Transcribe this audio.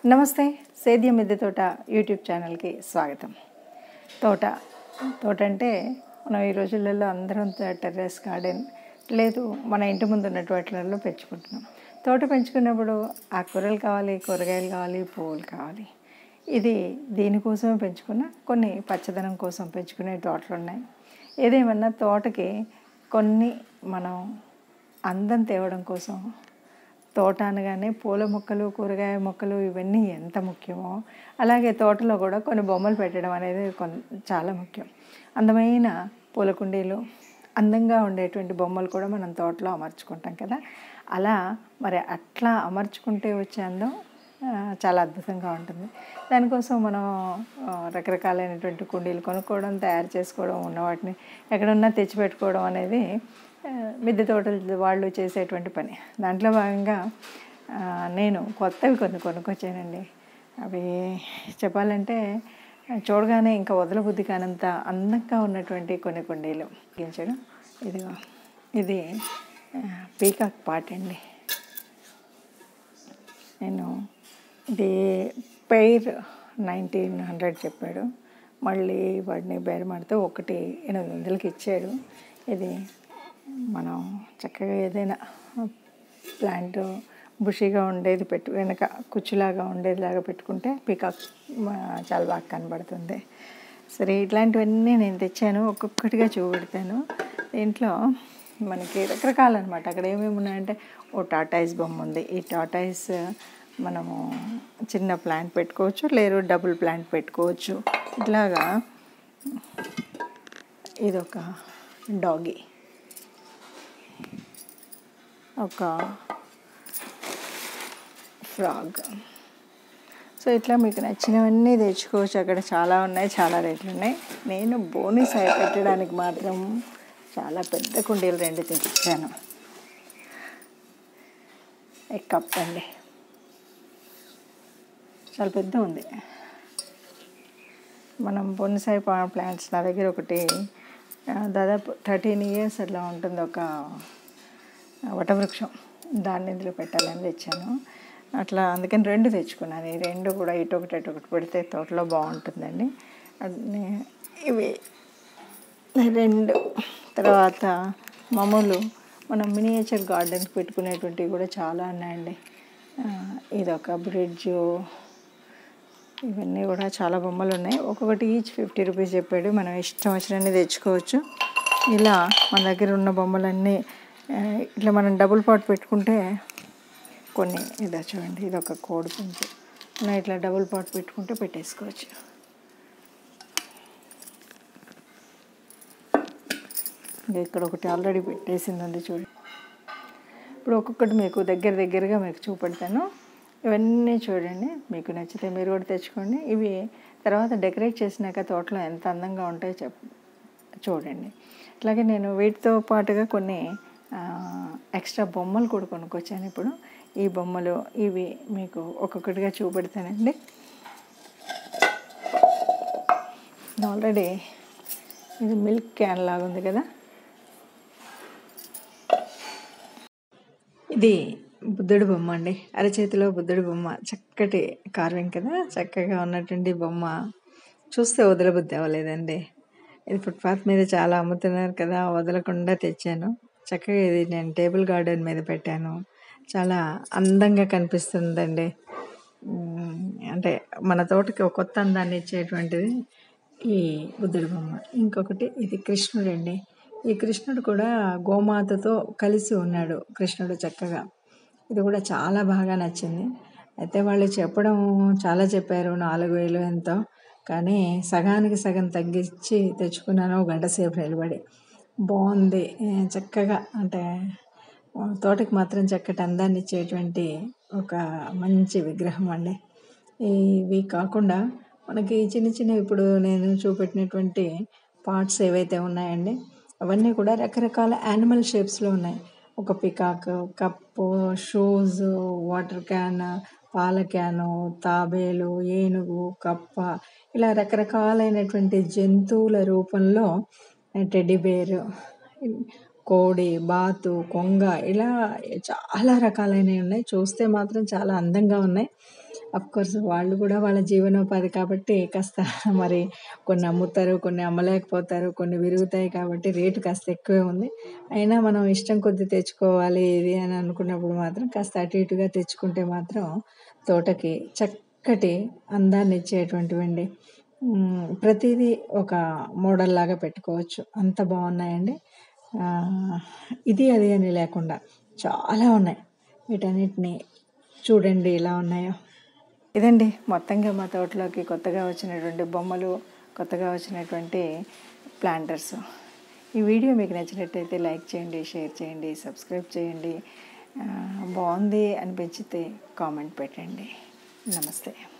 నమస్తే సేద్య మిద్దె తోట యూట్యూబ్ ఛానల్కి స్వాగతం తోట తోట అంటే మనం ఈ రోజులలో అందరం టెర్రస్ గార్డెన్ లేదు మన ఇంటి ముందు ఉన్నటువంటి వాటిలలో పెంచుకుంటున్నాం తోట పెంచుకున్నప్పుడు ఆ కూరలు కావాలి కూరగాయలు కావాలి పువ్వులు కావాలి ఇది దీనికోసమే పెంచుకున్న కొన్ని పచ్చదనం కోసం పెంచుకునే తోటలు ఉన్నాయి ఏదేమన్నా తోటకి కొన్ని మనం అందం తేవడం కోసం తోట అనగానే పూల మొక్కలు కూరగాయ మొక్కలు ఇవన్నీ ఎంత ముఖ్యమో అలాగే తోటలో కూడా కొన్ని బొమ్మలు పెట్టడం అనేది కొన్ చాలా ముఖ్యం అందమైన పూల కుండీలు అందంగా ఉండేటువంటి బొమ్మలు కూడా మనం తోటలో అమర్చుకుంటాం కదా అలా మరి అట్లా అమర్చుకుంటే వచ్చే అందం ఆ, చాలా అద్భుతంగా ఉంటుంది దానికోసం మనం ఆ, రకరకాలైనటువంటి కుండీలు కొనుక్కోవడం తయారు చేసుకోవడం ఉన్న వాటిని ఎక్కడన్నా తెచ్చిపెట్టుకోవడం అనేది ఆ, మిద్దె తోటల వాళ్ళు చేసేటువంటి పని దాంట్లో భాగంగా ఆ, నేను కొత్తవి కొన్ని కొనుక్కొచ్చానండి అవి చెప్పాలంటే ఆ, చూడగానే ఇంకా వదలబుద్ధి కానంత అందంగా ఉన్నటువంటి కొన్ని కుండీలు గించడం ఇదిగో ఇది ఆ, పీకాక్ పాట్ అండి నేను ఇది పెయిర్ నైన్టీన్ హండ్రెడ్ చెప్పాడు మళ్ళీ వాడిని బేరమాడితే ఒకటి ఎనిమిది వందలకి ఇచ్చాడు ఇది మనం చక్కగా ఏదైనా ప్లాంట్ బుషిగా ఉండేది పెట్టు వెనక కుచ్చులాగా ఉండేదిలాగా పెట్టుకుంటే పికాక్ చాలా బాగా కనబడుతుంది సరే ఇట్లాంటివన్నీ నేను తెచ్చాను ఒక్కొక్కటిగా చూపెడతాను దీంట్లో మనకి రకరకాలన్నమాట అక్కడ ఏమేమి ఉన్నాయంటే ఓ టాటాయిస్ బొమ్మ ఉంది ఈ టాటాయిస్ మనము చిన్న ప్లాంట్ పెట్టుకోవచ్చు లేదు డబుల్ ప్లాంట్ పెట్టుకోవచ్చు ఇట్లాగా ఇదొక డాగీ ఒక ఫ్రాగ్ సో ఇట్లా మీకు నచ్చినవన్నీ తెచ్చుకోవచ్చు అక్కడ చాలా ఉన్నాయి చాలా రేట్లు ఉన్నాయి నేను బోనస్ అయి పెట్టడానికి మాత్రం చాలా పెద్ద కుండీలు రెండు తెచ్చాను ఈ కప్ అండి చాలా పెద్ద ఉంది మనం బొన్సాయి ప్లాంట్స్ నా దగ్గర ఒకటి ఆ, దాదాపు థర్టీన్ ఇయర్స్ అట్లా ఉంటుంది ఒక వటవృక్షం దాన్ని ఇందులో పెట్టాలని తెచ్చాను అట్లా అందుకని రెండు తెచ్చుకున్నాను ఈ రెండు కూడా ఇటు ఒకటి అటు ఒకటి పెడితే తోటలో బాగుంటుందండి అన్ని ఇవి రెండు తర్వాత మామూలు మనం మినియేచర్ గార్డెన్కి పెట్టుకునేటువంటివి కూడా చాలా ఉన్నాయండి ఆ, ఇదొక బ్రిడ్జ్ ఇవన్నీ కూడా చాలా బొమ్మలు ఉన్నాయి ఒక్కొక్కటి ఈచ్ ఫిఫ్టీ రూపీస్ చెప్పాడు మనం ఇష్టం వచ్చినన్ని తెచ్చుకోవచ్చు ఇలా మన దగ్గర ఉన్న బొమ్మలన్నీ ఆ, ఇట్లా మనం డబుల్ పాట్ పెట్టుకుంటే కొన్ని ఇదా చూడండి ఇది ఒక కోడి పుంజు మనం ఇట్లా డబుల్ పాట్ పెట్టుకుంటే పెట్టేసుకోవచ్చు ఇంకా ఇక్కడ ఒకటి ఆల్రెడీ పెట్టేసిందండి చూడండి ఇప్పుడు ఒక్కొక్కటి మీకు దగ్గర దగ్గరగా మీకు చూపెడతాను ఇవన్నీ చూడండి మీకు నచ్చితే మీరు కూడా తెచ్చుకోండి ఇవి తర్వాత డెకరేట్ చేసినాక తోటలో ఎంత అందంగా ఉంటాయో చెప్ చూడండి అట్లాగే నేను వీటితో పాటుగా కొన్ని ఆ, ఎక్స్ట్రా బొమ్మలు కూడా కొనుక్కొచ్చాను ఇప్పుడు ఈ బొమ్మలు ఇవి మీకు ఒక్కొక్కటిగా చూపెడతానండి ఆల్రెడీ ఇది మిల్క్ క్యాన్ లాగా ఉంది కదా ఇది బుద్ధుడి బొమ్మ అండి అరచేతిలో బుద్ధుడి బొమ్మ చక్కటి కార్వింగ్ కదా చక్కగా ఉన్నటువంటి బొమ్మ చూస్తే వదలబుద్ధి అవ్వలేదండి ఇది ఫుట్పాత్ మీద చాలా అమ్ముతున్నారు కదా వదలకుండా తెచ్చాను చక్కగా ఇది నేను టేబుల్ గార్డెన్ మీద పెట్టాను చాలా అందంగా కనిపిస్తుందండి ఉమ్, అంటే మన తోటకి ఒక కొత్త అందాన్ని ఇచ్చేటువంటిది ఈ బుద్ధుడి బొమ్మ ఇంకొకటి ఇది కృష్ణుడు అండి ఈ కృష్ణుడు కూడా గోమాతతో కలిసి ఉన్నాడు కృష్ణుడు చక్కగా ఇది కూడా చాలా బాగా నచ్చింది అయితే వాళ్ళు చెప్పడం చాలా చెప్పారు నాలుగు వేలు ఎంతో కానీ సగానికి సగం తగ్గించి తెచ్చుకున్నాను ఒక గంట సేపు నిలబడి బాగుంది ఏ, చక్కగా అంటే ఆ, తోటకి మాత్రం చక్కటి అందాన్ని ఇచ్చేటువంటి ఒక మంచి విగ్రహం అండి ఇవి కాకుండా మనకి చిన్న చిన్న ఇప్పుడు నేను చూపెట్టినటువంటి పార్ట్స్ ఏవైతే ఉన్నాయండి అవన్నీ కూడా రకరకాల యానిమల్ షేప్స్లో ఉన్నాయి ఒక peacock cup shoes water can పాల క్యాను తాబేలు ఏనుగు కప్ప ఇలా రకరకాలైనటువంటి జంతువుల రూపంలో టెడ్డీ బేర్ కోడి బాతు కొంగ ఇలా చాలా రకాలైనవి ఉన్నాయి చూస్తే మాత్రం చాలా అందంగా ఉన్నాయి కోర్స్ వాళ్ళు కూడా వాళ్ళ జీవనోపాధి కాబట్టి కాస్త మరి కొన్ని అమ్ముతారు కొన్ని అమ్మలేకపోతారు కొన్ని విరుగుతాయి కాబట్టి రేటు కాస్త ఎక్కువే ఉంది అయినా మనం ఇష్టం కొద్దీ తెచ్చుకోవాలి ఇది అని అనుకున్నప్పుడు మాత్రం కాస్త అటు ఇటుగా తెచ్చుకుంటే మాత్రం తోటకి చక్కటి అందాన్ని ఇచ్చేటువంటివండి మ్, ప్రతిదీ ఒక మోడల్ లాగా పెట్టుకోవచ్చు అంత బాగున్నాయండి ఆ, ఇది అది అని లేకుండా చాలా ఉన్నాయి వీటన్నిటిని చూడండి ఎలా ఉన్నాయో ఇదండి మొత్తంగా మా తోటలోకి కొత్తగా వచ్చినటువంటి బొమ్మలు కొత్తగా వచ్చినటువంటి ప్లాంటర్స్ ఈ వీడియో మీకు నచ్చినట్టయితే లైక్ చేయండి షేర్ చేయండి సబ్స్క్రైబ్ చేయండి ఆ, బాగుంది అనిపించితే కామెంట్ పెట్టండి నమస్తే